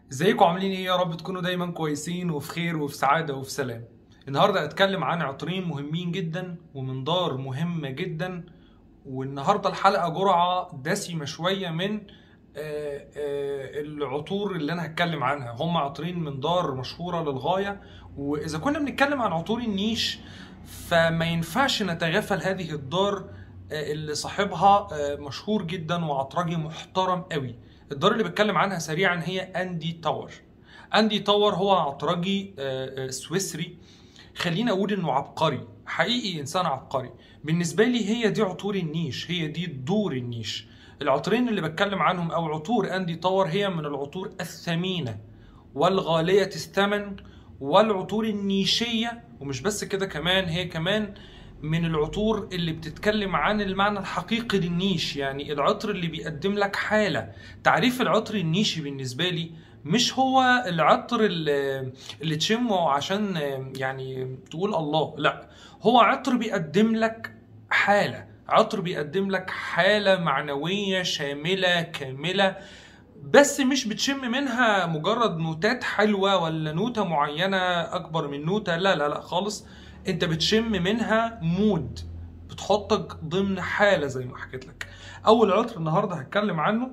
ازيكم عاملين ايه يا رب تكونوا دايما كويسين وفي خير وفي سعاده وفي سلام النهارده هتكلم عن عطرين مهمين جدا ومنظار مهمه جدا والنهارده الحلقه جرعه دسمه شويه من آه، آه، العطور اللي انا هتكلم عنها هم عطرين منظار مشهوره للغايه واذا كنا بنتكلم عن عطور النيش فما ينفعش نتغافل هذه الدار آه، اللي صاحبها آه، مشهور جدا وعطرجي محترم قوي الدار اللي بتكلم عنها سريعا هي اندي تاور اندي تاور هو عطرجي آه، آه، سويسري خليني اقول انه عبقري حقيقي انسان عبقري بالنسبه لي هي دي عطور النيش هي دي دور النيش العطرين اللي بتكلم عنهم او عطور اندي تاور هي من العطور الثمينه والغاليه الثمن والعطور النيشيه ومش بس كده كمان هي كمان من العطور اللي بتتكلم عن المعنى الحقيقي للنيش يعني العطر اللي بيقدم لك حالة تعريف العطر النيشي بالنسبة لي مش هو العطر اللي, اللي تشمه عشان يعني تقول الله لا هو عطر بيقدم لك حالة عطر بيقدم لك حالة معنوية شاملة كاملة بس مش بتشم منها مجرد نوتات حلوة ولا نوتة معينة أكبر من نوتة لا لا لا خالص انت بتشم منها مود بتحطك ضمن حاله زي ما حكيت لك اول عطر النهارده هتكلم عنه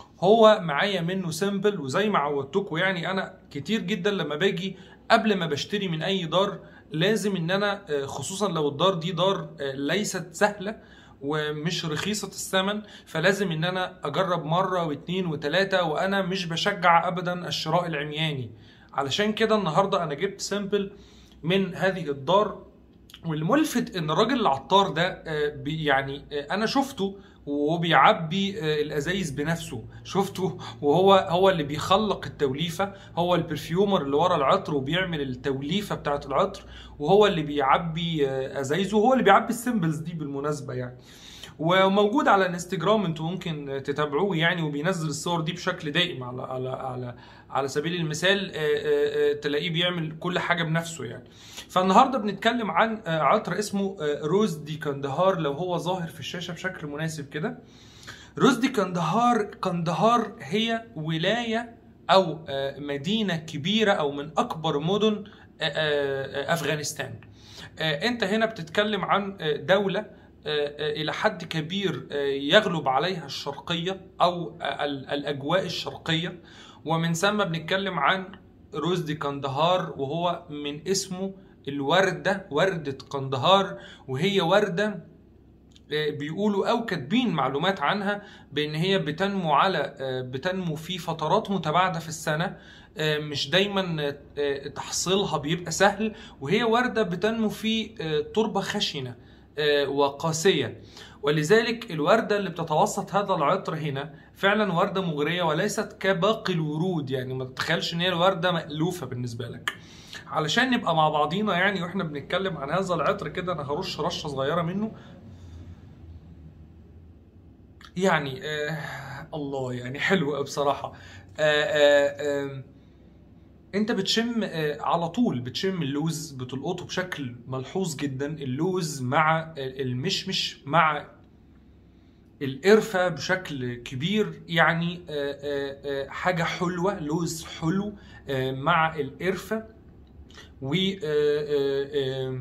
هو معايا منه سيمبل وزي ما عودتكم يعني انا كتير جدا لما باجي قبل ما بشتري من اي دار لازم ان انا آه، خصوصا لو الدار دي دار آه، ليست سهله ومش رخيصة الثمن فلازم ان انا اجرب مرة واتنين وتلاتة وانا مش بشجع ابدا الشراء العمياني علشان كده النهاردة انا جبت سامبل من هذه الدار والملفت ان الراجل العطار ده آه، بي- يعني آه، انا شفته وهو بيعبي آه، الازايز بنفسه شفته وهو هو اللي بيخلق التوليفه هو البرفيومر اللي ورا العطر وبيعمل التوليفه بتاعه العطر وهو اللي بيعبي آه، ازايزه وهو اللي بيعبي السيمبلز دي بالمناسبه يعني وموجود على الانستجرام انتوا ممكن تتابعوه يعني وبينزل الصور دي بشكل دائم على على على على سبيل المثال آه، آه، آه، تلاقيه بيعمل كل حاجه بنفسه يعني فالنهارده بنتكلم عن آه، عطر اسمه آه، روز دي كندهار لو هو ظاهر في الشاشه بشكل مناسب كده روز دي كندهار كندهار هي ولايه او آه، مدينه كبيره او من اكبر مدن آه، آه، آه، افغانستان آه، انت هنا بتتكلم عن آه، دوله آه، آه، الى حد كبير آه، يغلب عليها الشرقيه او آه، ال- الاجواء الشرقيه ومن ثم بنتكلم عن روز دي كندهار وهو من اسمه الوردة وردة قندهار وهي وردة آه، بيقولوا او كاتبين معلومات عنها بان هي بتنمو على آه، بتنمو في فترات متباعده في السنه آه، مش دايما آه، تحصيلها بيبقى سهل وهي ورده بتنمو في آه، تربه خشنه آه، وقاسيه ولذلك الورده اللي بتتوسط هذا العطر هنا فعلا ورده مغريه وليست كباقي الورود يعني ما تتخيلش ان هي الورده مألوفه بالنسبه لك علشان نبقى مع بعضينا يعني واحنا بنتكلم عن هذا العطر كده انا هرش رشه صغيره منه يعني آه الله يعني حلو بصراحة آه آه آه انت بتشم آه على طول بتشم اللوز بتلقطه بشكل ملحوظ جدا اللوز مع المشمش مع القرفة بشكل كبير يعني آه آه آه حاجة حلوة لوز حلو آه مع القرفة و آه آه آه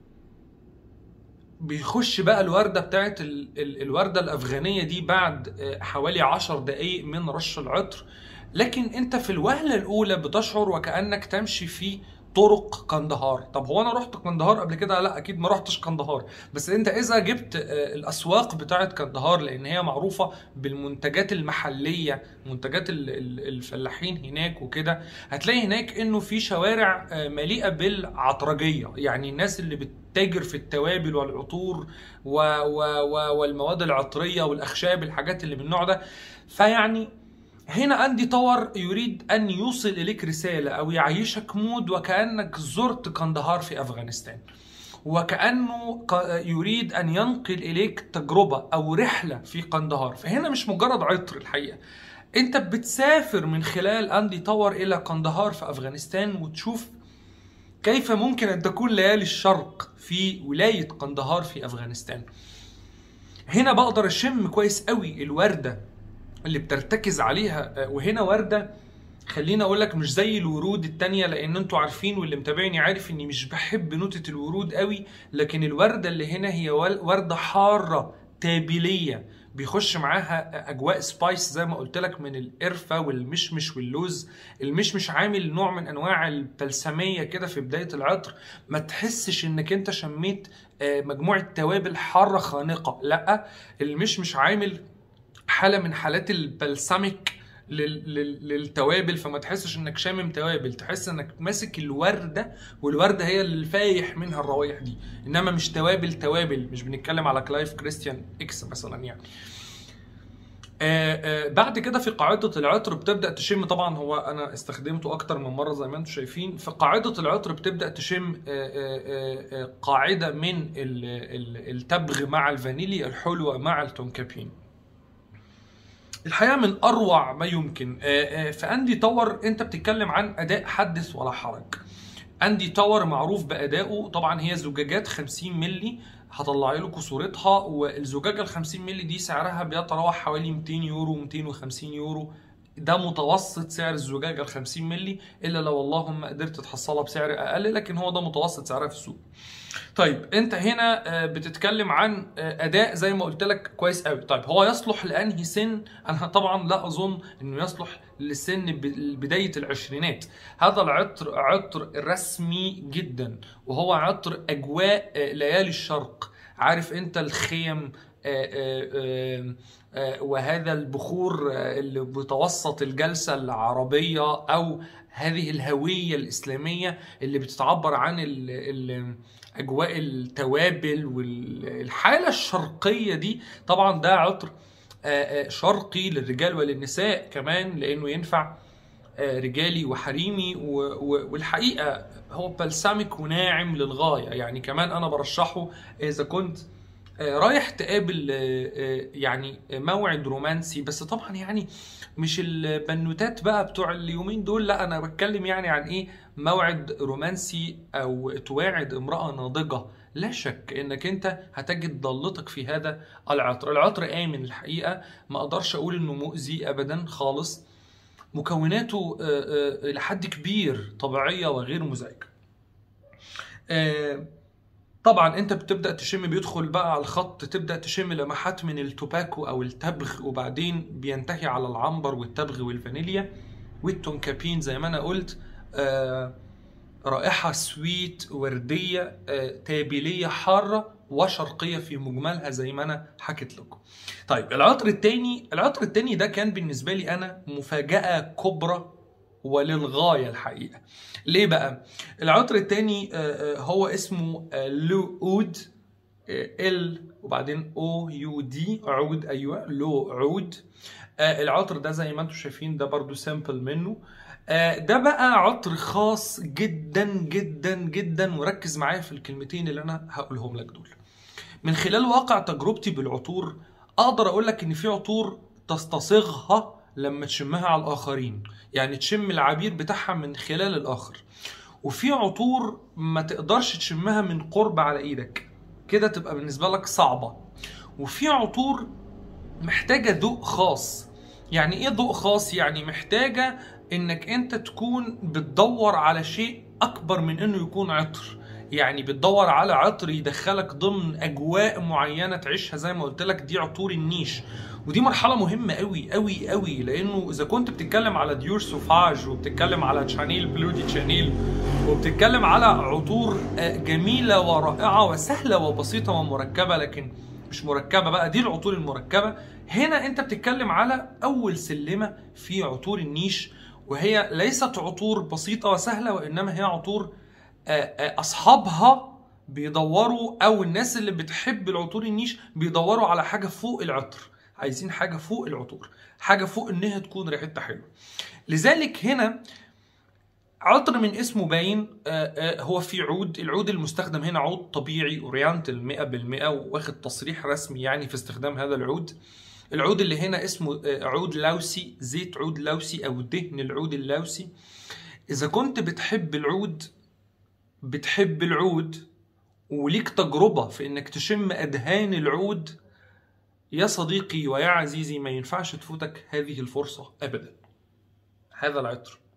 بيخش بقى الوردة بتاعت ال- ال- الوردة الأفغانية دي بعد آه، حوالي عشر دقايق من رش العطر لكن انت في الوهلة الأولى بتشعر وكأنك تمشي في طرق قندهار طب هو انا رحت قندهار قبل كده لا اكيد ما رحتش قندهار بس انت اذا جبت آه، الاسواق بتاعت قندهار لان هي معروفه بالمنتجات المحليه منتجات ال- ال- الفلاحين هناك وكده هتلاقي هناك انه في شوارع آه، مليئه بالعطرجيه يعني الناس اللي بتتاجر في التوابل والعطور و و و والمواد العطريه والاخشاب الحاجات اللي من النوع ده فيعني هنا أندي تاور يريد أن يوصل إليك رسالة أو يعيشك مود وكأنك زرت قندهار في أفغانستان وكأنه ق- يريد أن ينقل إليك تجربة أو رحلة في قندهار فهنا مش مجرد عطر الحقيقة أنت بتسافر من خلال أندي تاور إلى قندهار في أفغانستان وتشوف كيف ممكن أن تكون ليالي الشرق في ولاية قندهار في أفغانستان هنا بقدر أشم كويس قوي الوردة اللي بترتكز عليها آه، وهنا وردة خليني اقول لك مش زي الورود التانية لان انتوا عارفين واللي متابعني عارف اني مش بحب نوتة الورود قوي لكن الوردة اللي هنا هي ول- وردة حارة تابلية بيخش معاها اجواء سبايس زي ما قلت لك من القرفه والمشمش واللوز المشمش عامل نوع من انواع البلسميه كده في بدايه العطر ما تحسش انك انت شميت آه، مجموعه توابل حاره خانقه لا المشمش عامل حاله من حالات البلسميك لل- لل- للتوابل فما تحسش انك شامم توابل تحس انك ماسك الورده والورده هي اللي فايح منها الروايح دي انما مش توابل توابل مش بنتكلم على كلايف كريستيان اكس مثلا يعني آه آه بعد كده في قاعدة العطر بتبدأ تشم طبعا هو أنا استخدمته أكتر من مرة زي ما أنتم شايفين في قاعدة العطر بتبدأ تشم آه آه آه آه، قاعدة من ال- ال- التبغ مع الفانيليا الحلوة مع التونكابين الحقيقه من اروع ما يمكن آه، آه، في اندي تاور انت بتتكلم عن اداء حدث ولا حرج اندي تاور معروف بادائه طبعا هي زجاجات 50 مللي هطلع لكم صورتها والزجاجه ال 50 مللي دي سعرها بيتراوح حوالي 200 يورو 250 يورو ده متوسط سعر الزجاجه ال 50 مللي الا لو اللهم قدرت تحصلها بسعر اقل لكن هو ده متوسط سعرها في السوق طيب انت هنا آه، بتتكلم عن آه، اداء زي ما قلت لك كويس قوي طيب هو يصلح لانهي سن انا طبعا لا اظن انه يصلح لسن ب- بدايه العشرينات هذا العطر عطر رسمي جدا وهو عطر اجواء آه، ليالي الشرق عارف انت الخيم آه، آه، آه، آه، وهذا البخور آه، اللي بتوسط الجلسه العربيه او هذه الهويه الاسلاميه اللي بتتعبر عن ال ال اجواء التوابل والحاله الشرقيه دي طبعا ده عطر آه، آه، شرقي للرجال وللنساء كمان لانه ينفع آه، رجالي وحريمي و- و- والحقيقه هو بلسمك وناعم للغايه يعني كمان انا برشحه اذا كنت آه، رايح تقابل آه، آه، يعني موعد رومانسي بس طبعا يعني مش البنوتات بقى بتوع اليومين دول لا انا بتكلم يعني عن ايه موعد رومانسي او تواعد امرأة ناضجة لا شك انك انت هتجد ضالتك في هذا العطر العطر امن الحقيقة ما اقدرش اقول انه مؤذي ابدا خالص مكوناته آه، آه، لحد كبير طبيعية وغير مزعجة آه، طبعا انت بتبدا تشم بيدخل بقى على الخط تبدا تشم لمحات من التوباكو او التبغ وبعدين بينتهي على العنبر والتبغ والفانيليا والتونكابين زي ما انا قلت آه رائحه سويت ورديه آه تابليه حاره وشرقيه في مجملها زي ما انا حكيت لكم. طيب العطر التاني العطر التاني ده كان بالنسبه لي انا مفاجاه كبرى وللغايه الحقيقه. ليه بقى؟ العطر التاني آه، آه، هو اسمه آه، لو اود ال وبعدين او يو دي عود ايوه لو عود آه، العطر ده زي ما انتم شايفين ده برضو سامبل منه آه، ده بقى عطر خاص جدا جدا جدا وركز معايا في الكلمتين اللي انا هقولهم لك دول من خلال واقع تجربتي بالعطور اقدر اقول لك ان في عطور تستصيغها لما تشمها على الاخرين يعني تشم العبير بتاعها من خلال الاخر وفي عطور ما تقدرش تشمها من قرب على ايدك كده تبقى بالنسبه لك صعبه وفي عطور محتاجه ذوق خاص يعني ايه ذوق خاص يعني محتاجه انك انت تكون بتدور على شيء اكبر من انه يكون عطر يعني بتدور على عطر يدخلك ضمن اجواء معينه تعيشها زي ما قلت لك دي عطور النيش ودي مرحله مهمه قوي قوي قوي لانه اذا كنت بتتكلم على ديور سوفاج وبتتكلم على شانيل بلودي شانيل وبتتكلم على عطور آه، جميله ورائعه وسهله وبسيطه ومركبه لكن مش مركبه بقى دي العطور المركبه هنا انت بتتكلم على اول سلمه في عطور النيش وهي ليست عطور بسيطه وسهله وانما هي عطور آه، آه، اصحابها بيدوروا او الناس اللي بتحب العطور النيش بيدوروا على حاجه فوق العطر عايزين حاجه فوق العطور حاجه فوق انها تكون ريحتها حلوه لذلك هنا عطر من اسمه باين آه، آه، هو في عود العود المستخدم هنا عود طبيعي اورينتال 100% واخد تصريح رسمي يعني في استخدام هذا العود العود اللي هنا اسمه آه، عود لوسي زيت عود لوسي او دهن العود اللوسي اذا كنت بتحب العود بتحب العود وليك تجربة في انك تشم ادهان العود يا صديقي ويا عزيزي ما ينفعش تفوتك هذه الفرصة ابدا هذا العطر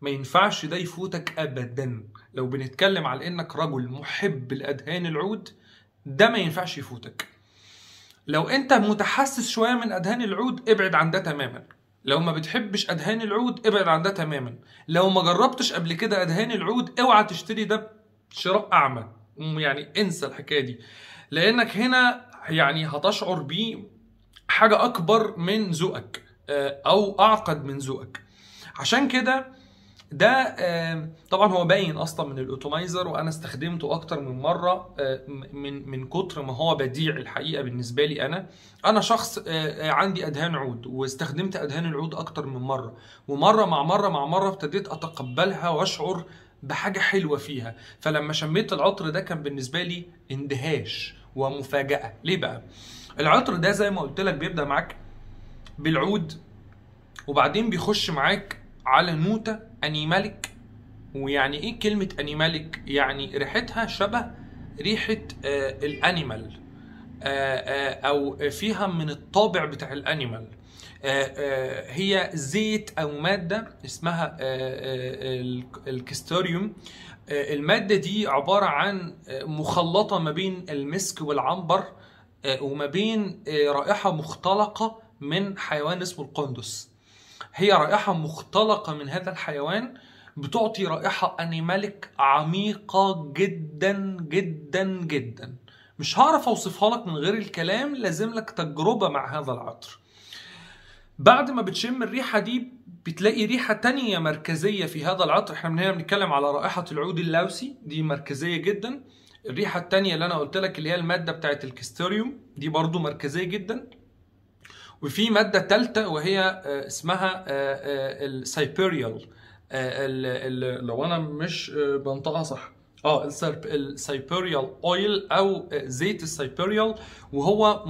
ما ينفعش ده يفوتك ابدا لو بنتكلم على انك رجل محب لادهان العود ده ما ينفعش يفوتك لو انت متحسس شويه من ادهان العود ابعد عن ده تماما لو ما بتحبش ادهان العود ابعد عن ده تماما لو ما جربتش قبل كده ادهان العود اوعى تشتري ده شراء اعمى يعني انسى الحكايه دي لانك هنا يعني هتشعر بيه حاجه اكبر من ذوقك آه، او اعقد من ذوقك عشان كده ده آه، طبعا هو باين اصلا من الاوتومايزر وانا استخدمته اكتر من مره آه، من من كتر ما هو بديع الحقيقه بالنسبه لي انا انا شخص آه، عندي ادهان عود واستخدمت ادهان العود اكتر من مره ومره مع مره مع مره ابتديت اتقبلها واشعر بحاجه حلوه فيها فلما شميت العطر ده كان بالنسبه لي اندهاش ومفاجاه ليه بقى العطر ده زي ما قلت لك بيبدا معاك بالعود وبعدين بيخش معاك على نوتة أنيماليك ويعني إيه كلمة أنيماليك؟ يعني ريحتها شبه ريحة آه الأنيمال آه آه أو فيها من الطابع بتاع الأنيمال آه آه هي زيت أو مادة اسمها آه آه الكستوريوم آه المادة دي عبارة عن مخلطة ما بين المسك والعنبر آه وما بين آه رائحة مختلقة من حيوان اسمه القندس هي رائحة مختلقة من هذا الحيوان بتعطي رائحة أنيماليك عميقة جدا جدا جدا مش هعرف أوصفها لك من غير الكلام لازم لك تجربة مع هذا العطر بعد ما بتشم الريحة دي بتلاقي ريحة تانية مركزية في هذا العطر احنا من هنا بنتكلم على رائحة العود اللوسي دي مركزية جدا الريحة التانية اللي أنا قلت لك اللي هي المادة بتاعت الكستوريوم دي برضو مركزية جدا وفي ماده ثالثه وهي اسمها السايبيريال لو انا مش بنطقها صح اه السايبيريال اويل او زيت السايبيريال وهو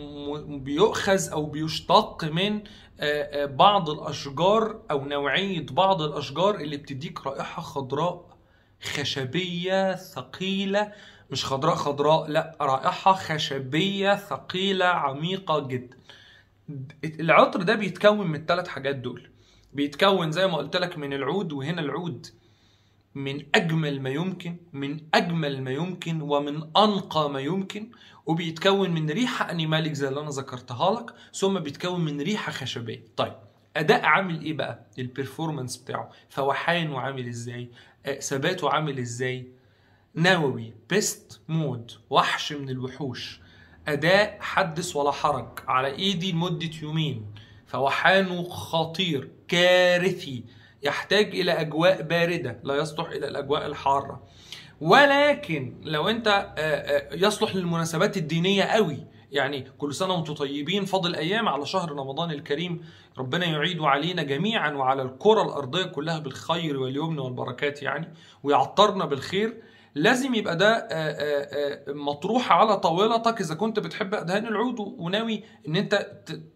بيؤخذ او بيشتق من بعض الاشجار او نوعيه بعض الاشجار اللي بتديك رائحه خضراء خشبيه ثقيله مش خضراء خضراء لا رائحه خشبيه ثقيله عميقه جدا العطر ده بيتكون من الثلاث حاجات دول بيتكون زي ما قلت لك من العود وهنا العود من اجمل ما يمكن من اجمل ما يمكن ومن انقى ما يمكن وبيتكون من ريحه انيماليك زي اللي انا ذكرتها لك ثم بيتكون من ريحه خشبيه طيب اداء عامل ايه بقى البرفورمانس بتاعه فوحانه عامل ازاي ثباته عامل ازاي نووي بيست مود وحش من الوحوش أداء حدث ولا حرج على إيدي لمدة يومين فوحانه خطير كارثي يحتاج إلى أجواء باردة لا يصلح إلى الأجواء الحارة ولكن لو أنت يصلح للمناسبات الدينية قوي يعني كل سنة وانتم طيبين فاضل أيام على شهر رمضان الكريم ربنا يعيد علينا جميعا وعلى الكرة الأرضية كلها بالخير واليمن والبركات يعني ويعطرنا بالخير لازم يبقى ده مطروح على طاولتك اذا كنت بتحب ادهان العود وناوي ان انت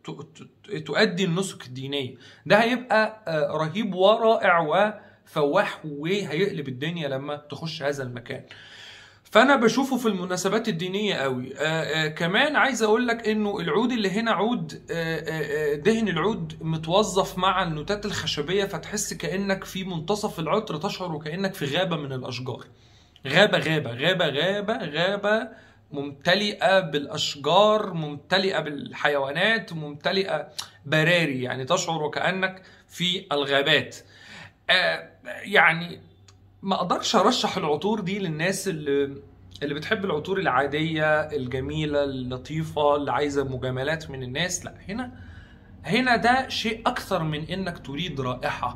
تؤدي النسك الدينيه ده هيبقى رهيب ورائع وفواح وهيقلب الدنيا لما تخش هذا المكان فانا بشوفه في المناسبات الدينيه قوي آآ آآ كمان عايز اقول لك انه العود اللي هنا عود آآ دهن العود متوظف مع النوتات الخشبيه فتحس كانك في منتصف العطر تشعر وكانك في غابه من الاشجار غابة غابة غابة غابة غابة ممتلئة بالأشجار ممتلئة بالحيوانات ممتلئة براري يعني تشعر وكأنك في الغابات آه يعني ما أقدرش أرشح العطور دي للناس اللي اللي بتحب العطور العادية الجميلة اللطيفة اللي عايزة مجاملات من الناس لا هنا هنا ده شيء أكثر من إنك تريد رائحة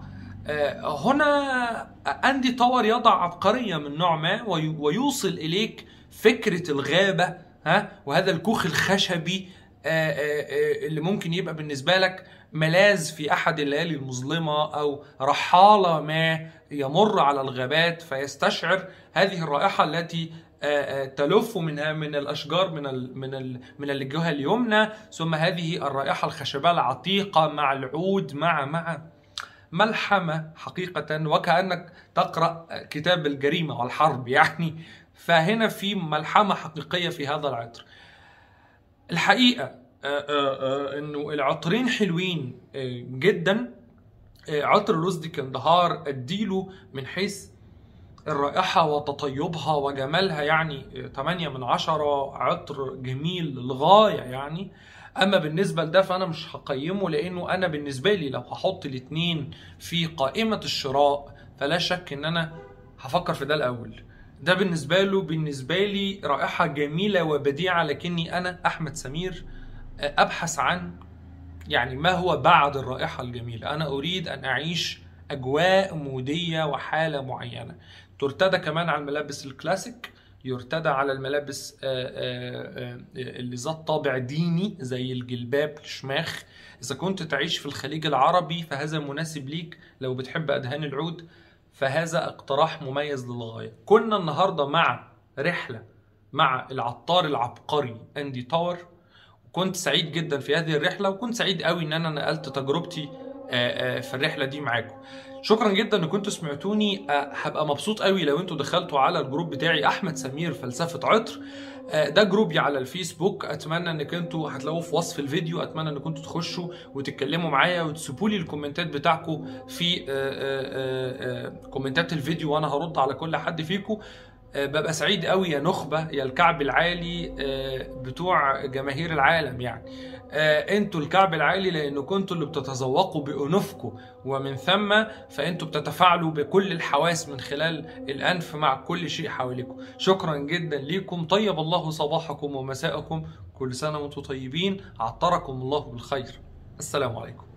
هنا أندي تاور يضع عبقرية من نوع ما ويوصل إليك فكرة الغابة ها وهذا الكوخ الخشبي اللي ممكن يبقى بالنسبة لك ملاذ في أحد الليالي المظلمة أو رحالة ما يمر على الغابات فيستشعر هذه الرائحة التي تلف منها من الاشجار من ال من ال من الجهه اليمنى ثم هذه الرائحه الخشبيه العتيقه مع العود مع مع ملحمة حقيقة وكأنك تقرأ كتاب الجريمة والحرب يعني فهنا في ملحمة حقيقية في هذا العطر الحقيقة انه العطرين حلوين جدا آه، عطر رشدي كندهار اديله من حيث الرائحة وتطيبها وجمالها يعني 8 من عشرة عطر جميل للغاية يعني اما بالنسبة لده فانا مش هقيمه لانه انا بالنسبة لي لو هحط الاتنين في قائمة الشراء فلا شك ان انا هفكر في ده الاول ده بالنسبة له بالنسبة لي رائحة جميلة وبديعة لكني انا احمد سمير ابحث عن يعني ما هو بعد الرائحة الجميلة أنا أريد أن أعيش أجواء مودية وحالة معينة ترتدى كمان على الملابس الكلاسيك يرتدى على الملابس آه، آه، آه، اللي ذات طابع ديني زي الجلباب الشماخ إذا كنت تعيش في الخليج العربي فهذا مناسب ليك لو بتحب أدهان العود فهذا اقتراح مميز للغاية كنا النهاردة مع رحلة مع العطار العبقري أندي تاور كنت سعيد جدا في هذه الرحله وكنت سعيد قوي ان انا نقلت تجربتي آه، آه، في الرحله دي معاكم شكرا جدا ان كنتوا سمعتوني آه، هبقى مبسوط قوي لو انتوا دخلتوا على الجروب بتاعي احمد سمير فلسفه عطر ده جروبي على الفيسبوك اتمنى انك انتوا هتلاقوه في وصف الفيديو اتمنى انكم انتوا تخشوا وتتكلموا معايا وتسيبوا لي الكومنتات بتاعكم في كومنتات الفيديو وانا هرد على كل حد فيكم آه، ببقى سعيد قوي يا نخبة يا الكعب العالي آه، بتوع جماهير العالم يعني آه، انتوا الكعب العالي لانه كنتوا اللي بتتذوقوا بانوفكم ومن ثم فانتوا بتتفاعلوا بكل الحواس من خلال الانف مع كل شيء حواليكم شكرا جدا ليكم طيب الله صباحكم ومساءكم كل سنه وانتم طيبين عطركم الله بالخير السلام عليكم